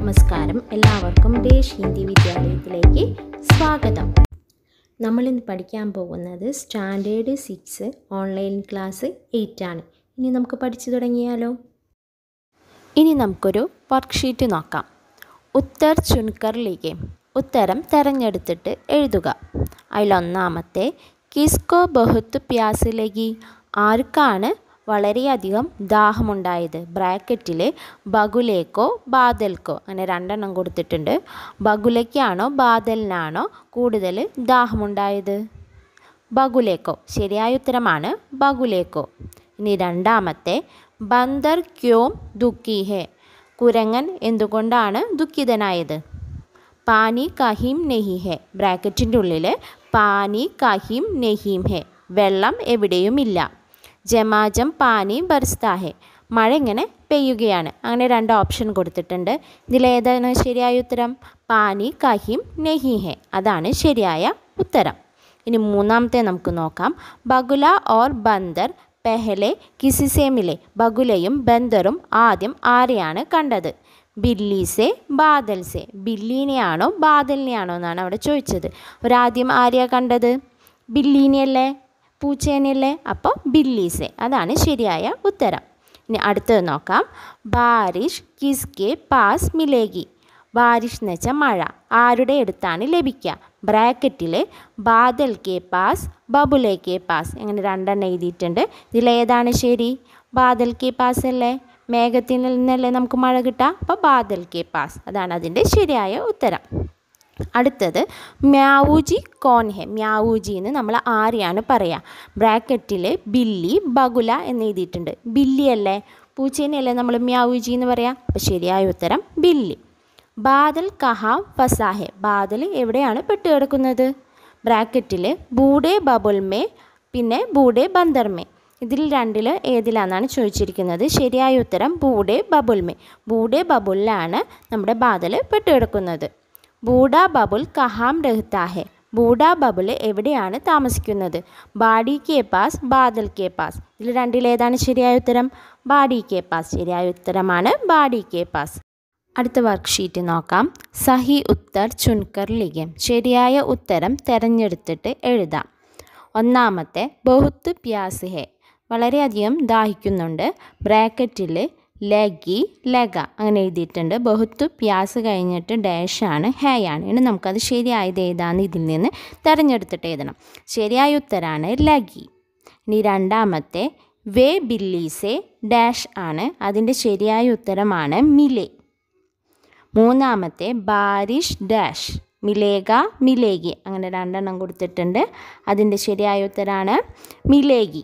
നമസ്കാരം എല്ലാവർക്കും ദേശ് ഹിന്ദി വിദ്യാലയത്തിലേക്ക് സ്വാഗതം നമ്മളിന്ന് പഠിക്കാൻ പോകുന്നത് standard six online class eight ആണ് ഇനി നമുക്ക് പഠിച്ചു തുടങ്ങിയാലോ ഇനി നമുക്കൊരു വർക്ക്ഷീറ്റ് നോക്കാം ഉത്തർ ചുൻകർ ലീഗെ ഉത്തരം തിരഞ്ഞെടുത്തിട്ട് എഴുതുക അതിലൊന്നാമത്തെ കിസ്കോ ബഹുത്ത് പ്യാസ് ലഗി ആർക്കാണ് വളരെയധികം ദാഹമുണ്ടായത് ബ്രാക്കറ്റിൽ ബഗുലേക്കോ ബാദൽക്കോ അങ്ങനെ രണ്ടെണ്ണം കൊടുത്തിട്ടുണ്ട് ബഗുലയ്ക്കാണോ ബാദലിനാണോ കൂടുതൽ ദാഹമുണ്ടായത് ബഗുലേക്കോ ശരിയായ ഉത്തരമാണ് ബഗുലേക്കോ ഇനി രണ്ടാമത്തെ ബന്ദർ ക്യോം ദുഃഖി ഹെ കുരങ്ങൻ എന്തുകൊണ്ടാണ് ദുഃഖിതനായത് പാനി കഹിം നെഹി ഹെ ബ്രാക്കറ്റിൻ്റെ ഉള്ളിൽ പാനി കഹിം നെഹീം ഹെ വെള്ളം എവിടെയുമില്ല ജമാജം പാനി ബർസ്താ ഹെ മഴ ഇങ്ങനെ പെയ്യുകയാണ് അങ്ങനെ രണ്ട് ഓപ്ഷൻ കൊടുത്തിട്ടുണ്ട് ഇതിലേതാണ് ശരിയായ ഉത്തരം പാനി കഹിം നെഹി ഹെ അതാണ് ശരിയായ ഉത്തരം ഇനി മൂന്നാമത്തെ നമുക്ക് നോക്കാം ബഗുല ഓർ ബന്ദർ പെഹലെ കിസിസെ മിലെ ബഗുലയും ബന്ദറും ആദ്യം ആരെയാണ് കണ്ടത് ബില്ലീസെ ബാദൽസെ ബില്ലീനെയാണോ ബാദലിനെയാണോ എന്നാണ് അവിടെ ചോദിച്ചത് ഒരാദ്യം ആരെയാണ് കണ്ടത് ബില്ലീനെയല്ലേ പൂച്ചേനെയല്ലേ അപ്പോൾ ബില്ലീസെ അതാണ് ശരിയായ ഉത്തരം ഇനി അടുത്തത് നോക്കാം ബാരിഷ് കിസ്കെ പാസ് മിലേഗി ബാരിഷ് എന്ന് വെച്ചാൽ മഴ ആരുടെ അടുത്താണ് ലഭിക്കുക ബ്രാക്കറ്റിൽ ബാദൽ കെ പാസ് ബബുലെ കെ പാസ് ഇങ്ങനെ രണ്ടെണ്ണം എഴുതിയിട്ടുണ്ട് ഇതിലേതാണ് ശരി ബാദൽ കെ പാസ് അല്ലേ മേഘത്തിൽ നിന്നല്ലേ നമുക്ക് മഴ കിട്ടുക അപ്പോൾ ബാദൽ കെ പാസ് അതാണ് അതിൻ്റെ ശരിയായ ഉത്തരം അടുത്തത് മ്യാവൂജി കോൻ ഹെ മ്യാവൂജി എന്ന് നമ്മൾ ആരെയാണ് പറയുക ബ്രാക്കറ്റിൽ ബില്ലി ബഗുല എന്ന് എഴുതിയിട്ടുണ്ട് ബില്ലി അല്ലേ പൂച്ചേനെയല്ലേ നമ്മൾ മ്യാവൂജി എന്ന് പറയാം അപ്പോൾ ശരിയായ ഉത്തരം ബില്ലി ബാദൽ കഹാം ഫസാഹെ ബാദൽ എവിടെയാണ് പെട്ടുകിടക്കുന്നത് ബ്രാക്കറ്റിൽ ബൂഡെ ബബുൽമേ പിന്നെ ബൂഡെ ബന്ദർമേ ഇതിൽ രണ്ടിൽ ഏതിലാണെന്നാണ് ചോദിച്ചിരിക്കുന്നത് ശരിയായ ഉത്തരം ബൂഡെ ബബുൽമേ ബൂഡെ ബബുലിലാണ് നമ്മുടെ ബാദൽ പെട്ടുകിടക്കുന്നത് ബൂഡ ബബുൽ കഹാം രഹ്താ ഹെ ബൂഡ ബബുൽ എവിടെയാണ് താമസിക്കുന്നത് ബാഡി കെ പാസ് ബാദൽ കെ പാസ് ഇതിൽ രണ്ടിലേതാണ് ശരിയായ ഉത്തരം ബാഡി കെ പാസ് ശരിയായ ഉത്തരമാണ് ബാഡി കെ പാസ് അടുത്ത വർക്ക്ഷീറ്റ് നോക്കാം സഹി ഉത്തർ ചുൻകർ ലിഖം ശരിയായ ഉത്തരം തിരഞ്ഞെടുത്തിട്ട് എഴുതാം ഒന്നാമത്തെ ബഹുത്ത് പ്യാസ് ഹെ വളരെയധികം ദാഹിക്കുന്നുണ്ട് ബ്രാക്കറ്റിൽ ലഗി ലഗ അങ്ങനെ എഴുതിയിട്ടുണ്ട് ബഹുത്ത് പ്യാസ് കഴിഞ്ഞിട്ട് ഡാഷാണ് ഹേയാണ് ഇനി നമുക്കത് ശരിയായത് ഏതാണെന്ന് ഇതിൽ നിന്ന് തിരഞ്ഞെടുത്തിട്ട് എഴുതണം ശരിയായ ഉത്തരമാണ് ലഗി ഇനി രണ്ടാമത്തെ വേ ബില്ലീസെ ഡാഷ് ആണ് അതിൻ്റെ ശരിയായ ഉത്തരമാണ് മിലെ മൂന്നാമത്തെ ബാരിഷ് ഡാഷ് മിലേഗ മിലേഗി അങ്ങനെ രണ്ടെണ്ണം കൊടുത്തിട്ടുണ്ട് അതിൻ്റെ ശരിയായ ഉത്തരമാണ് മിലേഗി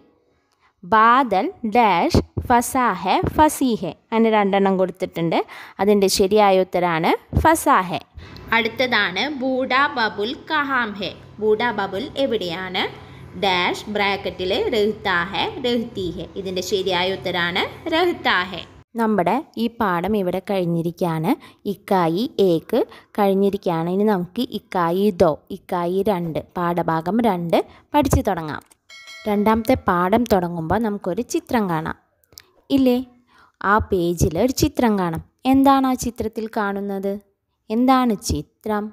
ബാദൽ ഡാഷ് ഫസാഹെ ഫസീഹെ അങ്ങനെ രണ്ടെണ്ണം കൊടുത്തിട്ടുണ്ട് അതിൻ്റെ ശരിയായ ഉത്തരമാണ് ഫസാഹെ അടുത്തതാണ് ബൂഡ ബബുൽ കഹാം ഹെ ബൂഡ ബബുൽ എവിടെയാണ് ഡാഷ് ബ്രാക്കറ്റിൽ രഹ്താഹെ രഹ്തീഹെ ഇതിൻ്റെ ശരിയായ ഉത്തരമാണ് രഹ്താഹെ നമ്മുടെ ഈ പാഠം ഇവിടെ കഴിഞ്ഞിരിക്കുകയാണ് ഇക്കായി ഏക്ക് കഴിഞ്ഞിരിക്കുകയാണ് ഇനി നമുക്ക് ഇക്കായി ദോ ഇക്കായി രണ്ട് പാഠഭാഗം രണ്ട് പഠിച്ചു തുടങ്ങാം രണ്ടാമത്തെ പാഠം തുടങ്ങുമ്പോൾ നമുക്കൊരു ചിത്രം കാണാം ഇല്ലേ ആ പേജിൽ ഒരു ചിത്രം കാണാം എന്താണ് ആ ചിത്രത്തിൽ കാണുന്നത് എന്താണ് ചിത്രം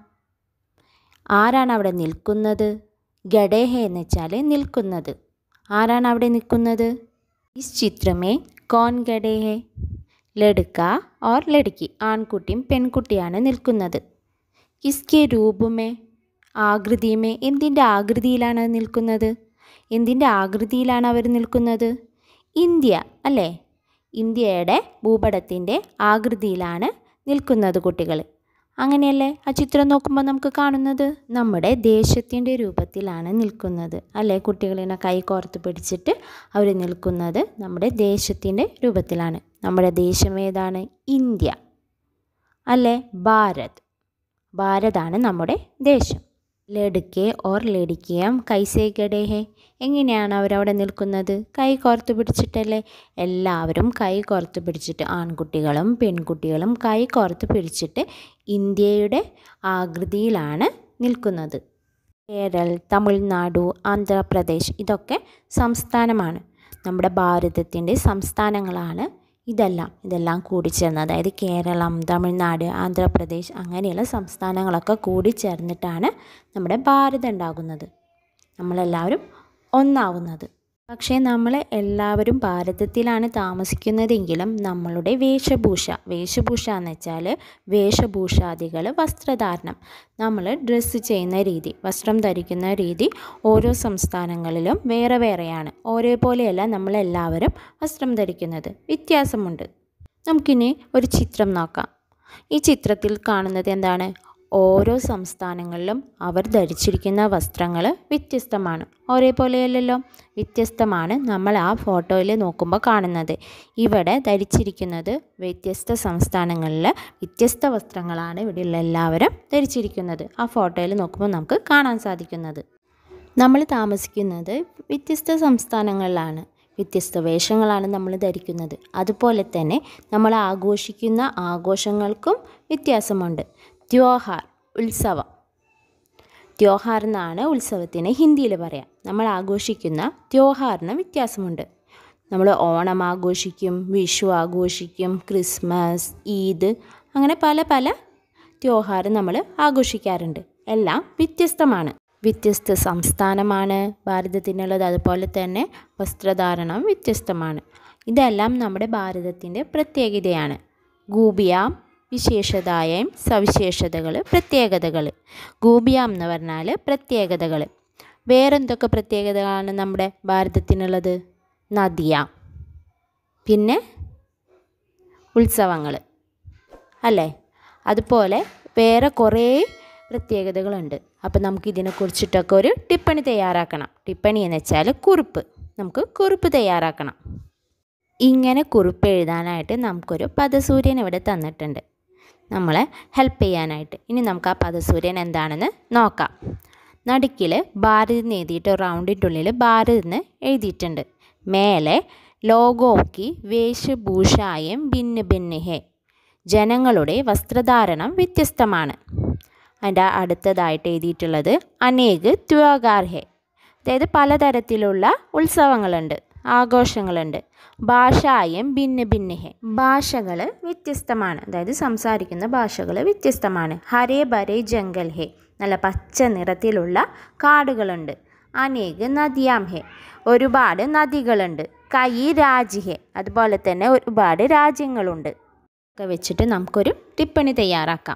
ആരാണ് അവിടെ നിൽക്കുന്നത് ഗഡേഹ എന്ന് വെച്ചാൽ നിൽക്കുന്നത് ആരാണ് അവിടെ നിൽക്കുന്നത് ഈ ചിത്രമേ കോൺ ഗഡേഹെ ലടുക്ക ഓർ ലടുക്കി ആൺകുട്ടിയും പെൺകുട്ടിയാണ് നിൽക്കുന്നത് കിസ്കെ രൂപമേ ആകൃതിയുമേ എന്തിൻ്റെ ആകൃതിയിലാണ് നിൽക്കുന്നത് എന്തിൻ്റെ ആകൃതിയിലാണ് അവർ നിൽക്കുന്നത് ഇന്ത്യ അല്ലേ ഇന്ത്യയുടെ ഭൂപടത്തിൻ്റെ ആകൃതിയിലാണ് നിൽക്കുന്നത് കുട്ടികൾ അങ്ങനെയല്ലേ ആ ചിത്രം നോക്കുമ്പോൾ നമുക്ക് കാണുന്നത് നമ്മുടെ ദേശത്തിൻ്റെ രൂപത്തിലാണ് നിൽക്കുന്നത് അല്ലേ കുട്ടികളിനെ കൈ കോർത്ത് പിടിച്ചിട്ട് അവർ നിൽക്കുന്നത് നമ്മുടെ ദേശത്തിൻ്റെ രൂപത്തിലാണ് നമ്മുടെ ദേശം ഏതാണ് ഇന്ത്യ അല്ലേ ഭാരത് ഭാരതാണ് നമ്മുടെ ദേശം ലടുക്കെ ഓർ ലടിക്കയം കൈസേ ഗഡേഹെ എങ്ങനെയാണ് അവരവിടെ നിൽക്കുന്നത് കൈ കോർത്ത് പിടിച്ചിട്ടല്ലേ എല്ലാവരും കൈ കോർത്ത് പിടിച്ചിട്ട് ആൺകുട്ടികളും പെൺകുട്ടികളും കൈ കോർത്ത് പിടിച്ചിട്ട് ഇന്ത്യയുടെ ആകൃതിയിലാണ് നിൽക്കുന്നത് കേരൾ തമിഴ്നാടു ആന്ധ്രാപ്രദേശ് ഇതൊക്കെ സംസ്ഥാനമാണ് നമ്മുടെ ഭാരതത്തിൻ്റെ സംസ്ഥാനങ്ങളാണ് ഇതെല്ലാം ഇതെല്ലാം കൂടിച്ചേർന്ന് അതായത് കേരളം തമിഴ്നാട് ആന്ധ്രാപ്രദേശ് അങ്ങനെയുള്ള സംസ്ഥാനങ്ങളൊക്കെ കൂടിച്ചേർന്നിട്ടാണ് നമ്മുടെ ഭാരതം ഉണ്ടാകുന്നത് നമ്മളെല്ലാവരും ഒന്നാവുന്നത് പക്ഷേ നമ്മൾ എല്ലാവരും ഭാരതത്തിലാണ് താമസിക്കുന്നതെങ്കിലും നമ്മളുടെ വേഷഭൂഷ വേഷഭൂഷ എന്ന് വെച്ചാൽ വേഷഭൂഷാദികൾ വസ്ത്രധാരണം നമ്മൾ ഡ്രസ്സ് ചെയ്യുന്ന രീതി വസ്ത്രം ധരിക്കുന്ന രീതി ഓരോ സംസ്ഥാനങ്ങളിലും വേറെ വേറെയാണ് ഒരേപോലെയല്ല നമ്മളെല്ലാവരും വസ്ത്രം ധരിക്കുന്നത് വ്യത്യാസമുണ്ട് നമുക്കിനി ഒരു ചിത്രം നോക്കാം ഈ ചിത്രത്തിൽ കാണുന്നത് എന്താണ് ഓരോ സംസ്ഥാനങ്ങളിലും അവർ ധരിച്ചിരിക്കുന്ന വസ്ത്രങ്ങൾ വ്യത്യസ്തമാണ് ഒരേപോലെയല്ലല്ലോ വ്യത്യസ്തമാണ് നമ്മൾ ആ ഫോട്ടോയിൽ നോക്കുമ്പോൾ കാണുന്നത് ഇവിടെ ധരിച്ചിരിക്കുന്നത് വ്യത്യസ്ത സംസ്ഥാനങ്ങളിൽ വ്യത്യസ്ത വസ്ത്രങ്ങളാണ് ഇവിടെയുള്ള എല്ലാവരും ധരിച്ചിരിക്കുന്നത് ആ ഫോട്ടോയിൽ നോക്കുമ്പോൾ നമുക്ക് കാണാൻ സാധിക്കുന്നത് നമ്മൾ താമസിക്കുന്നത് വ്യത്യസ്ത സംസ്ഥാനങ്ങളിലാണ് വ്യത്യസ്ത വേഷങ്ങളാണ് നമ്മൾ ധരിക്കുന്നത് അതുപോലെ തന്നെ നമ്മൾ ആഘോഷിക്കുന്ന ആഘോഷങ്ങൾക്കും വ്യത്യാസമുണ്ട് ത്യോഹാർ ഉത്സവം ത്യോഹാർ എന്നാണ് ഉത്സവത്തിന് ഹിന്ദിയിൽ പറയാം നമ്മൾ ആഘോഷിക്കുന്ന ത്യോഹാറിന് വ്യത്യാസമുണ്ട് നമ്മൾ ഓണം ആഘോഷിക്കും വിഷു ആഘോഷിക്കും ക്രിസ്മസ് ഈദ് അങ്ങനെ പല പല ത്യോഹാർ നമ്മൾ ആഘോഷിക്കാറുണ്ട് എല്ലാം വ്യത്യസ്തമാണ് വ്യത്യസ്ത സംസ്ഥാനമാണ് ഭാരതത്തിനുള്ളത് അതുപോലെ തന്നെ വസ്ത്രധാരണം വ്യത്യസ്തമാണ് ഇതെല്ലാം നമ്മുടെ ഭാരതത്തിൻ്റെ പ്രത്യേകതയാണ് ഗൂബിയാം വിശേഷതായം സവിശേഷതകൾ പ്രത്യേകതകൾ ഗൂബിയാം എന്ന് പറഞ്ഞാൽ പ്രത്യേകതകൾ വേറെന്തൊക്കെ പ്രത്യേകതകളാണ് നമ്മുടെ ഭാരതത്തിനുള്ളത് നദിയാം പിന്നെ ഉത്സവങ്ങൾ അല്ലേ അതുപോലെ വേറെ കുറേ പ്രത്യേകതകളുണ്ട് അപ്പോൾ നമുക്ക് ഇതിനെക്കുറിച്ചിട്ടൊക്കെ ഒരു ടിപ്പണി തയ്യാറാക്കണം ടിപ്പണി എന്ന് വെച്ചാൽ കുറിപ്പ് നമുക്ക് കുറിപ്പ് തയ്യാറാക്കണം ഇങ്ങനെ കുറിപ്പ് എഴുതാനായിട്ട് നമുക്കൊരു പദസൂര്യൻ ഇവിടെ തന്നിട്ടുണ്ട് നമ്മളെ ഹെൽപ്പ് ചെയ്യാനായിട്ട് ഇനി നമുക്ക് ആ പദസൂര്യൻ എന്താണെന്ന് നോക്കാം നടുക്കിൽ ഭാരത് എന്ന് എഴുതിയിട്ട് റൗണ്ടിൻ്റെ ഉള്ളിൽ ഭാരത് എന്ന് എഴുതിയിട്ടുണ്ട് മേലെ ലോകോക്കി വേഷഭൂഷായം ഭിന്ന ഭിന്ന ഹേ ജനങ്ങളുടെ വസ്ത്രധാരണം വ്യത്യസ്തമാണ് അതിൻ്റെ അടുത്തതായിട്ട് എഴുതിയിട്ടുള്ളത് അനേക് ത്യോകാർ ഹേ അതായത് പലതരത്തിലുള്ള ഉത്സവങ്ങളുണ്ട് ആഘോഷങ്ങളുണ്ട് ഭാഷായം ഭിന്ന ഭിന്ന ഹേ ഭാഷകൾ വ്യത്യസ്തമാണ് അതായത് സംസാരിക്കുന്ന ഭാഷകൾ വ്യത്യസ്തമാണ് ഹരേ ബരേ ജംഗൽ ഹേ നല്ല പച്ച നിറത്തിലുള്ള കാടുകളുണ്ട് അനേക് നദിയാം ഹേ ഒരുപാട് നദികളുണ്ട് കൈ രാജ് ഹേ അതുപോലെ തന്നെ ഒരുപാട് രാജ്യങ്ങളുണ്ട് ഒക്കെ വെച്ചിട്ട് നമുക്കൊരു ടിപ്പണി തയ്യാറാക്കാം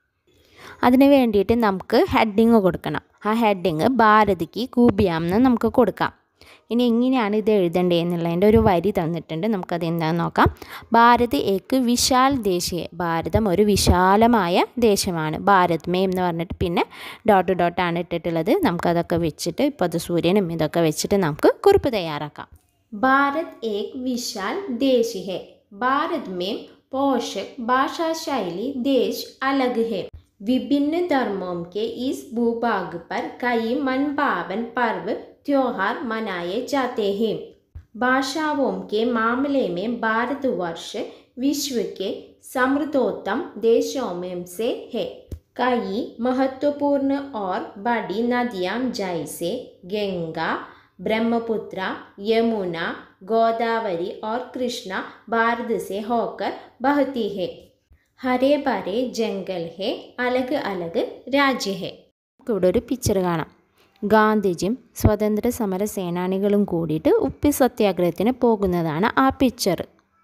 അതിന് വേണ്ടിയിട്ട് നമുക്ക് ഹെഡിങ് കൊടുക്കണം ആ ഹെഡിങ് ഭാരതിക്ക് കൂബിയാം എന്ന് നമുക്ക് കൊടുക്കാം ഇനി എങ്ങനെയാണ് ഇത് എഴുതേണ്ടത് എന്നുള്ളതിൻ്റെ ഒരു വരി തന്നിട്ടുണ്ട് നമുക്കത് എന്താണെന്ന് നോക്കാം ഭാരത് ഏക്ക് വിശാൽ ദേശീയ ഭാരതം ഒരു വിശാലമായ ദേശമാണ് ഭാരത് മേ എന്ന് പറഞ്ഞിട്ട് പിന്നെ ഡോട്ട് ഡോട്ടാണ് ഇട്ടിട്ടുള്ളത് നമുക്കതൊക്കെ വെച്ചിട്ട് ഇപ്പോൾ അത് സൂര്യനും ഇതൊക്കെ വെച്ചിട്ട് നമുക്ക് കുറിപ്പ് തയ്യാറാക്കാം ഭാരത് ഏക് വിശാൽ ദേശ് ഹെ ഭാരത് में पोषक भाषा शैली देश अलग है विभिन्न धर्मों के इस भूभाग पर कई मनभावन पर्व त्योहार मनाए जाते हैं भाषाओं के मामले में भारतवर्ष विश्व के समृद्धोत्तम देशों में से है कई महत्वपूर्ण और बड़ी नदियाँ जैसे गंगा ब्रह्मपुत्र यमुना गोदावरी और कृष्णा भारत से होकर बहती है ഹരേ ഭരേ ജംഗൽ ഹേ അലഗ് അലഗ് രാജ്യ ഹേ ഇവിടെ ഒരു പിക്ചർ കാണാം ഗാന്ധിജിയും സ്വതന്ത്ര സമര സേനാനികളും കൂടിയിട്ട് ഉപ്പി സത്യാഗ്രഹത്തിന് പോകുന്നതാണ് ആ പിക്ചർ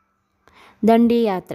ദണ്ഡിയാത്ര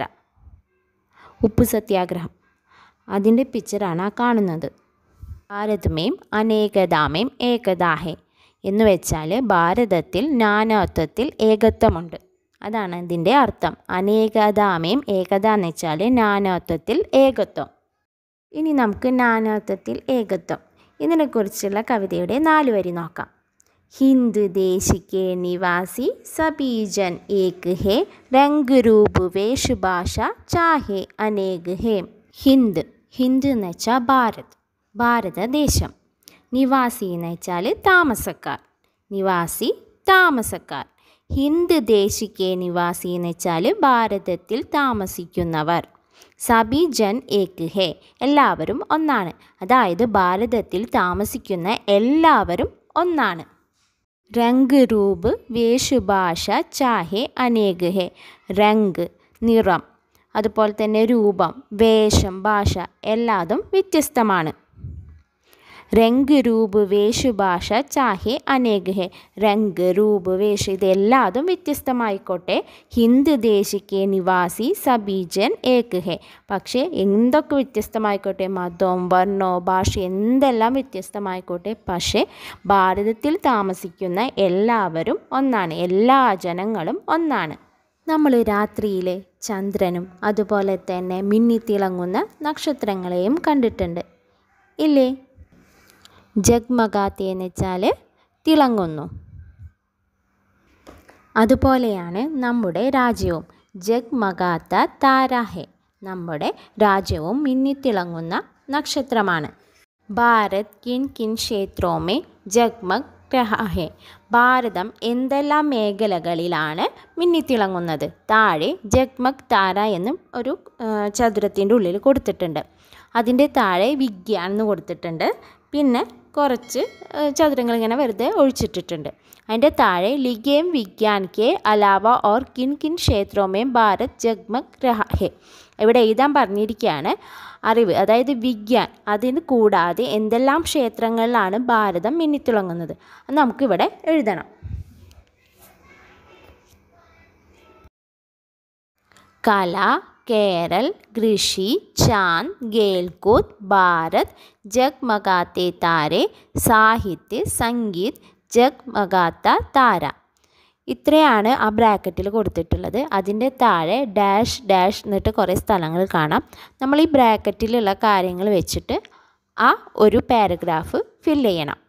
ഉപ്പ് സത്യാഗ്രഹം അതിൻ്റെ പിക്ചറാണ് ആ കാണുന്നത് ഭാരതമേം അനേകതാമേം ഏകതാഹേ എന്ന് വെച്ചാൽ ഭാരതത്തിൽ നാനാത്വത്തിൽ ഏകത്വമുണ്ട് അതാണ് ഇതിൻ്റെ അർത്ഥം അനേകതാമേം ഏകത എന്ന് വെച്ചാൽ നാനാത്വത്തിൽ ഏകത്വം ഇനി നമുക്ക് നാനാത്വത്തിൽ ഏകത്വം ഇതിനെക്കുറിച്ചുള്ള കവിതയുടെ നാല് വരി നോക്കാം ഹിന്ദു ദേശിക്കെ നിവാസി സബീജൻ ഏക് ഹേ രംഗ് രൂപ് വേഷഭാഷ ചാഹേ അനേക് ഹേ ഹിന്ദ് ഹിന്ദ് എന്ന് വെച്ചാൽ ഭാരത് ഭാരതദേശം നിവാസി എന്ന് വെച്ചാൽ താമസക്കാർ നിവാസി താമസക്കാർ ഹിന്ദ് ദേശിക്കെ നിവാസി എന്ന് വെച്ചാൽ ഭാരതത്തിൽ താമസിക്കുന്നവർ സബി ജൻ ഏക് ഹേ എല്ലാവരും ഒന്നാണ് അതായത് ഭാരതത്തിൽ താമസിക്കുന്ന എല്ലാവരും ഒന്നാണ് രംഗ് രൂപ് വേഷുഭാഷ ചാഹെ അനേക് ഹെ രംഗ് നിറം അതുപോലെ തന്നെ രൂപം വേഷം ഭാഷ എല്ലാതും വ്യത്യസ്തമാണ് രംഗ് രൂപ് വേഷുഭാഷ ചാഹെ അനേക് ഹെ രംഗ് രൂപ് വേഷ് ഇതെല്ലാതും വ്യത്യസ്തമായിക്കോട്ടെ ഹിന്ദ് ദേശിക്കെ നിവാസി സബീജൻ ഏക് ഹെ പക്ഷേ എന്തൊക്കെ വ്യത്യസ്തമായിക്കോട്ടെ മതവും വർണ്ണവും ഭാഷ എന്തെല്ലാം വ്യത്യസ്തമായിക്കോട്ടെ പക്ഷേ ഭാരതത്തിൽ താമസിക്കുന്ന എല്ലാവരും ഒന്നാണ് എല്ലാ ജനങ്ങളും ഒന്നാണ് നമ്മൾ രാത്രിയിലെ ചന്ദ്രനും അതുപോലെ തന്നെ മിന്നിത്തിളങ്ങുന്ന നക്ഷത്രങ്ങളെയും കണ്ടിട്ടുണ്ട് ഇല്ലേ ജഗ്മഗാത്തി എന്ന് വെച്ചാൽ തിളങ്ങുന്നു അതുപോലെയാണ് നമ്മുടെ രാജ്യവും ജഗ്മഗാത്ത താരാഹെ നമ്മുടെ രാജ്യവും മിന്നിത്തിളങ്ങുന്ന നക്ഷത്രമാണ് ഭാരത് കിൻ കിൻ ക്ഷേത്രോമേ ജഗ്മഗ് രഹാഹെ ഭാരതം എന്തെല്ലാം മേഖലകളിലാണ് മിന്നിത്തിളങ്ങുന്നത് താഴെ ജഗ്മഗ് താര എന്നും ഒരു ചതുരത്തിൻ്റെ ഉള്ളിൽ കൊടുത്തിട്ടുണ്ട് അതിൻ്റെ താഴെ വിഗ്യാൻ എന്ന് കൊടുത്തിട്ടുണ്ട് പിന്നെ കുറച്ച് ചതുരങ്ങൾ ഇങ്ങനെ വെറുതെ ഒഴിച്ചിട്ടിട്ടുണ്ട് അതിൻ്റെ താഴെ ലിഗേം വിഗ്യാൻ കെ അലാവ ഓർ കിൻ കിൻ ക്ഷേത്രോമേം ഭാരത് ജഗ്മഗ് രഹെ ഇവിടെ എഴുതാൻ പറഞ്ഞിരിക്കുകയാണ് അറിവ് അതായത് വിഗ്യാൻ അതിന് കൂടാതെ എന്തെല്ലാം ക്ഷേത്രങ്ങളിലാണ് ഭാരതം മിന്നിത്തിളങ്ങുന്നത് അത് നമുക്കിവിടെ എഴുതണം കല കേരൾ കൃഷി ചാന്ദ് ഗേൽകൂത്ത് ഭാരത് ജഗ്മഗാത്തെ താരെ സാഹിത്യ സംഗീത് ജഗ്മഗാത്ത താര ഇത്രയാണ് ആ ബ്രാക്കറ്റിൽ കൊടുത്തിട്ടുള്ളത് അതിൻ്റെ താഴെ ഡാഷ് ഡാഷ് എന്നിട്ട് കുറേ സ്ഥലങ്ങൾ കാണാം നമ്മൾ ഈ ബ്രാക്കറ്റിലുള്ള കാര്യങ്ങൾ വെച്ചിട്ട് ആ ഒരു പാരഗ്രാഫ് ഫില്ല് ചെയ്യണം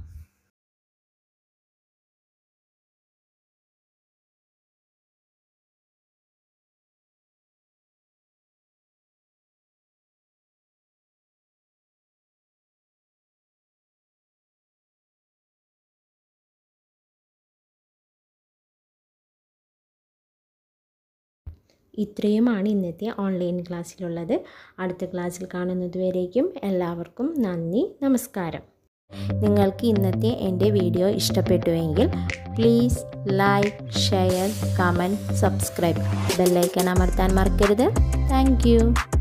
ഇത്രയുമാണ് ഇന്നത്തെ ഓൺലൈൻ ക്ലാസ്സിലുള്ളത് അടുത്ത ക്ലാസ്സിൽ കാണുന്നത് വരേക്കും എല്ലാവർക്കും നന്ദി നമസ്കാരം നിങ്ങൾക്ക് ഇന്നത്തെ എൻ്റെ വീഡിയോ ഇഷ്ടപ്പെട്ടുവെങ്കിൽ please like share comment subscribe bell icon അമർത്താൻ മറക്കരുത് താങ്ക്